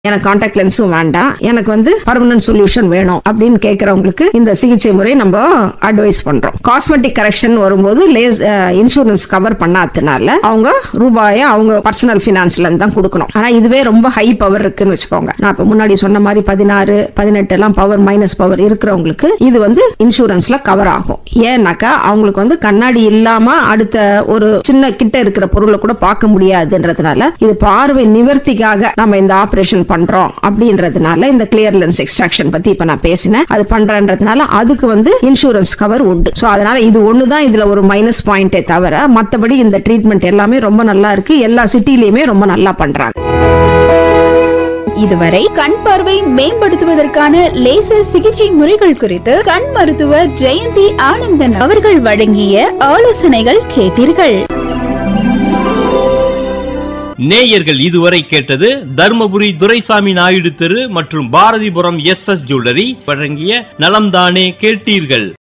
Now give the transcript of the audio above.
எனக்கு கான்டாக்ட் லென்ஸும் வேண்டாம் எனக்கு வந்து பர்மனன்ட் சொல்யூஷன் வேணும் அப்படின்னு கேட்கறவங்களுக்கு இந்த சிகிச்சை முறை நம்ம அட்வைஸ் பண்றோம் காஸ்மெட்டிக் கரெக்ஷன் வரும்போது லேஸ் இன்சூரன்ஸ் கவர் பண்ணாதனால அவங்க ரூபாயை அவங்க பர்சனல் பினான்ஸ்ல இருந்து தான் கொடுக்கணும் ஆனா இதுவே ரொம்ப ஹை பவர் இருக்குன்னு வச்சுக்கோங்க நான் இப்ப முன்னாடி சொன்ன மாதிரி பதினாறு பதினெட்டு எல்லாம் பவர் மைனஸ் பவர் இருக்கிறவங்களுக்கு இது வந்து இன்சூரன்ஸ்ல கவர் ஆகும் ஏன்னாக்கா அவங்களுக்கு வந்து கண்ணாடி இல்லாம அடுத்த ஒரு சின்ன கிட்ட இருக்கிற பொருளை கூட பார்க்க முடியாதுன்றதுனால இது பார்வை நிவர்த்திக்காக நம்ம இந்த ஆபரேஷன் பண்றோம் அப்படின்றதுனால இந்த கிளியர் லென்ஸ் எக்ஸ்ட்ராக்ஷன் பத்தி இப்ப நான் பேசினேன் அது பண்றேன்றதுனால அதுக்கு வந்து இன்சூரன்ஸ் கவர் உண்டு சோ அதனால இது ஒண்ணுதான் இதுல ஒரு மைனஸ் பாயிண்டே தவிர மத்தபடி இந்த ட்ரீட்மெண்ட் எல்லாமே ரொம்ப நல்லா இருக்கு எல்லா சிட்டிலயுமே ரொம்ப நல்லா பண்றாங்க இதுவரை கண் பார்வை மேம்படுத்துவதற்கான லேசர் சிகிச்சை முறைகள் குறித்து கண் மருத்துவர் ஜெயந்தி ஆனந்தன் அவர்கள் வழங்கிய ஆலோசனைகள் கேட்டீர்கள் நேயர்கள் இதுவரை கேட்டது தர்மபுரி துரைசாமி நாயுடு தெரு மற்றும் பாரதிபுரம் எஸ் எஸ் ஜுவல்லரி வழங்கிய நலம்தானே கேட்டீர்கள்